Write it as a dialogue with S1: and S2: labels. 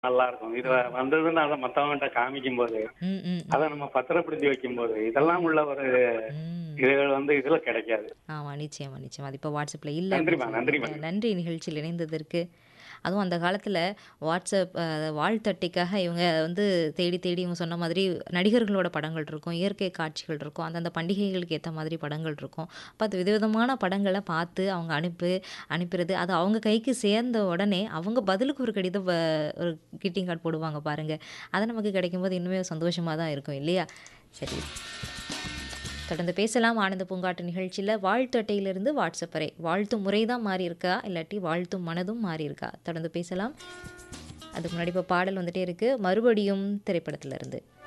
S1: நல்லா இருக்கும் இது வந்ததுன்னு அதை மத்தவங்ககிட்ட காமிக்கும் போது
S2: ம், ம்,
S1: அதை நம்ம பத்திரப்படுத்தி வைக்கும் போது இதெல்லாம் உள்ள ஒரு
S2: ம்.
S1: இதுகள் வந்து இதுல கிடைக்காது
S2: ஆமா நிச்சயமா நிச்சயமா அது இப்போ வாட்ஸ்அப்பில் இல்லை
S1: நன்றிம்மா, நன்றிம்மா.
S2: நன்றி நிகழ்ச்சியில் இணைந்ததற்கு அதுவும் அந்த காலத்தில் வாட்ஸ்அப் அஹ், வாழ்த்தட்டைக்காக இவங்க வந்து தேடி தேடி இவங்க சொன்ன மாதிரி நடிகர்களோட படங்கள் இருக்கும் இயற்கை காட்சிகள் இருக்கும் அந்தந்த பண்டிகைகளுக்கு ஏற்ற மாதிரி படங்கள் இருக்கும் அப்போ அது விதவிதமான படங்களை பார்த்து அவங்க அனுப்பி அனுப்புறது அது அவங்க கைக்கு சேர்ந்த உடனே அவங்க பதிலுக்கு ஒரு கடிதம் வ- ஒரு கிட்டிங் கார்டு போடுவாங்க பாருங்க அது நமக்கு கிடைக்கும்போது இன்னுமே சந்தோஷமாக தான் இருக்கும் இல்லையா சரி தொடர்ந்து பேசலாம் ஆனந்த பூங்காட்டு நிகழ்ச்சியில் வாழ்த்து அட்டையிலிருந்து வாட்ஸ்அப் வரை வாழ்த்தும் முறை தான் மாறி இருக்கா இல்லாட்டி வாழ்த்தும் மனதும் மாறி இருக்கா தொடர்ந்து பேசலாம் அதுக்கு முன்னாடி இப்போ பாடல் வந்துட்டே இருக்கு மறுபடியும் திரைப்படத்திலிருந்து